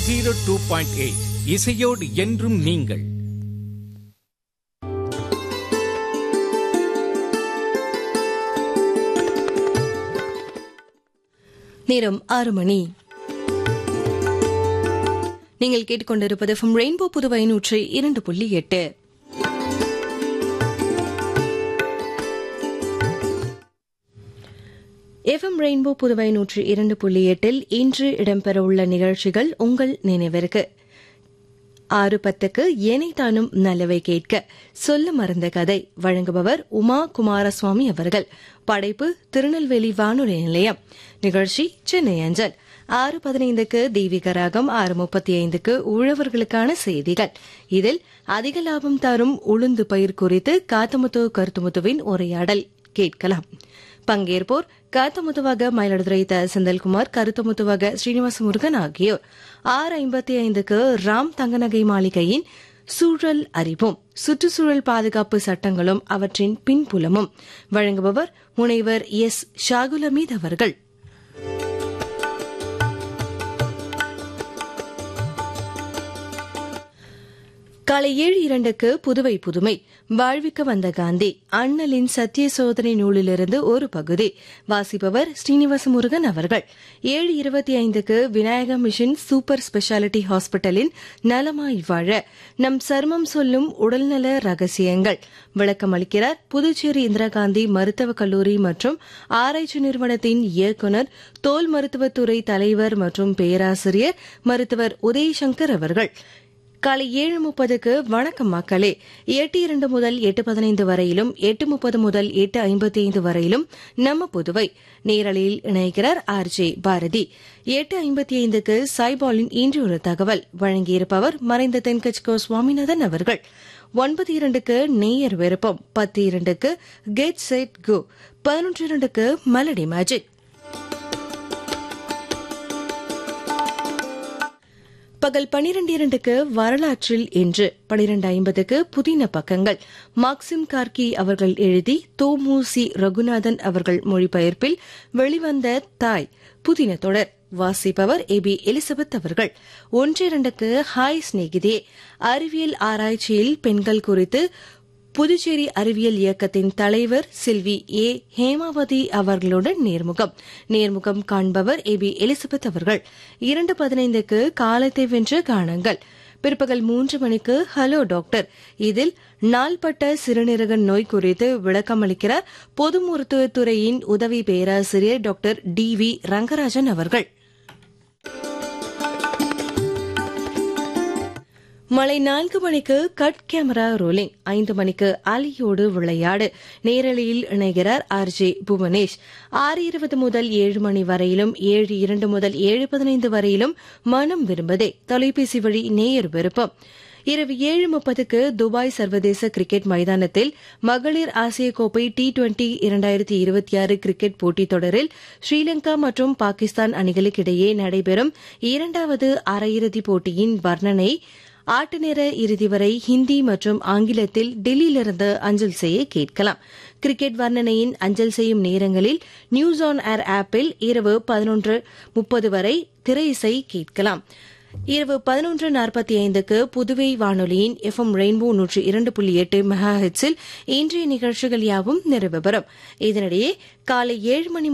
zero two point eight இசையோடு என்றும் நீங்கள் நேரம் ஆறு மணி நீங்கள் கேட்டுக்கொண்டிருப்பது ஃப்ரம் ரெயின்போ புதுவை நூற்றி இரண்டு புள்ளி எட்டு எஃப்எம் ரெயின்போ புதுவை நூற்றி இரண்டு புள்ளி எட்டில் இன்று இடம்பெறவுள்ள நிகழ்ச்சிகள் உங்கள் நினைவிற்கு ஆறு பத்துக்கு ஏனைத்தானும் நல்லவை கேட்க சொல்ல மறந்த கதை வழங்குபவர் உமா குமாரசுவாமி அவர்கள் படைப்பு திருநெல்வேலி வானொலி நிலையம் நிகழ்ச்சி சென்னை அஞ்சல் ஆறு பதினைந்துக்கு தெய்வீக ராகம் ஆறு முப்பத்தி ஐந்துக்கு உழவர்களுக்கான செய்திகள் இதில் அதிக லாபம் தரும் உளுந்து பயிர் குறித்து காத்தமுத்து கருத்துமுத்துவின் உரையாடல் கேட்கலாம் பங்கேற்போர் காத்தமுத்துவாக மயிலாடுதுறை த செந்தில்குமார் கருத்துமுத்துவாக ஸ்ரீனிவாச முருகன் ஆகியோர் ஆறு ஐம்பத்தி ஐந்துக்கு ராம் தங்கநகை மாளிகையின் சூழல் அறிவோம் சுற்றுச்சூழல் பாதுகாப்பு சட்டங்களும் அவற்றின் பின்புலமும் வழங்குபவர் முனைவர் எஸ் ஷாகுலமீத் அவர்கள் காலை ஏழு இரண்டுக்கு புதுவை புதுமை வாழ்விக்க வந்த காந்தி அண்ணலின் சத்திய சோதனை நூலிலிருந்து ஒரு பகுதி வாசிப்பவர் ஸ்ரீனிவாச முருகன் அவர்கள் ஏழு இருபத்தி ஐந்துக்கு விநாயக மிஷன் சூப்பர் ஸ்பெஷாலிட்டி ஹாஸ்பிட்டலின் நலமாய் வாழ நம் சர்மம் சொல்லும் உடல்நல ரகசியங்கள் விளக்கம் அளிக்கிறார் புதுச்சேரி இந்திரா காந்தி மருத்துவக் கல்லூரி மற்றும் ஆராய்ச்சி நிறுவனத்தின் இயக்குநர் தோல் மருத்துவத்துறை தலைவர் மற்றும் பேராசிரியர் மருத்துவர் உதயசங்கர் அவர்கள் காலை ஏழு முப்பதுக்கு வணக்கம் மக்களே எட்டு இரண்டு முதல் எட்டு பதினைந்து வரையிலும் எட்டு முப்பது முதல் எட்டு ஐம்பத்தி ஐந்து வரையிலும் நம்ம புதுவை நேரலையில் இணைகிறார் ஆர் ஜே பாரதி எட்டு ஐம்பத்தி ஐந்துக்கு சாய்பாலின் இன்று ஒரு தகவல் வழங்கியிருப்பவர் மறைந்த தென்கட்சிகோ சுவாமிநாதன் அவர்கள் ஒன்பது இரண்டுக்கு நேயர் விருப்பம் பத்து இரண்டுக்கு கெட் செட் கோ பதினொன்று இரண்டுக்கு மெலடி மேஜிக் பகல் பனிரெண்டு இரண்டுக்கு வரலாற்றில் இன்று பனிரெண்டு ஐம்பதுக்கு புதின பக்கங்கள் மாக்சிம் கார்கி அவர்கள் எழுதி தோமுசி ரகுநாதன் அவர்கள் மொழிபெயர்ப்பில் வெளிவந்த தாய் புதின தொடர் வாசிப்பவர் ஏ பி எலிசபெத் அவர்கள் ஒன்றிரண்டுக்கு ஹாய் சிநேகிதே அறிவியல் ஆராய்ச்சியில் பெண்கள் குறித்து புதுச்சேரி அறிவியல் இயக்கத்தின் தலைவர் செல்வி ஏ ஹேமாவதி அவர்களுடன் நேர்முகம் நேர்முகம் காண்பவர் ஏ பி எலிசபெத் அவர்கள் இரண்டு பதினைந்துக்கு காலத்தை வென்ற காணுங்கள் பிற்பகல் மூன்று மணிக்கு ஹலோ டாக்டர் இதில் நாள்பட்ட சிறுநீரக நோய் குறித்து விளக்கம் அளிக்கிறார் பொது மருத்துவத்துறையின் உதவி பேராசிரியர் டாக்டர் டி வி ரங்கராஜன் அவர்கள் மலை நான்கு மணிக்கு கட் கேமரா ரோலிங் ஐந்து மணிக்கு அலியோடு விளையாடு நேரலையில் இணைகிறார் ஆர் ஜே புவனேஷ் ஆறு இருபது முதல் ஏழு மணி வரையிலும் ஏழு இரண்டு முதல் ஏழு பதினைந்து வரையிலும் மனம் விரும்பதே தொலைபேசி வழி நேயர் விருப்பம் இரவு ஏழு முப்பதுக்கு துபாய் சர்வதேச கிரிக்கெட் மைதானத்தில் மகளிர் ஆசிய கோப்பை டி டுவெண்டி இரண்டாயிரத்தி இருபத்தி ஆறு கிரிக்கெட் போட்டித் தொடரில் ஸ்ரீலங்கா மற்றும் பாகிஸ்தான் அணிகளுக்கிடையே நடைபெறும் இரண்டாவது அரையிறுதிப் போட்டியின் வர்ணனை ஆட்டு நேர இறுதி வரை ஹிந்தி மற்றும் ஆங்கிலத்தில் டெல்லியிலிருந்து அஞ்சல் செய்ய கேட்கலாம் கிரிக்கெட் வர்ணனையின் அஞ்சல் செய்யும் நேரங்களில் நியூஸ் ஆன் ஏர் ஆப்பில் இரவு பதினொன்று முப்பது வரை திரை இசை கேட்கலாம் இரவு பதினொன்று நாற்பத்தி ஐந்துக்கு புதுவை வானொலியின் எஃப்எம் ரெயின்போ நூற்றி இரண்டு புள்ளி எட்டு மெகா ஹெட்ஸில் இன்றைய நிகழ்ச்சிகள் யாவும் நிறைவு பெறும் இதனிடையே காலை ஏழு மணி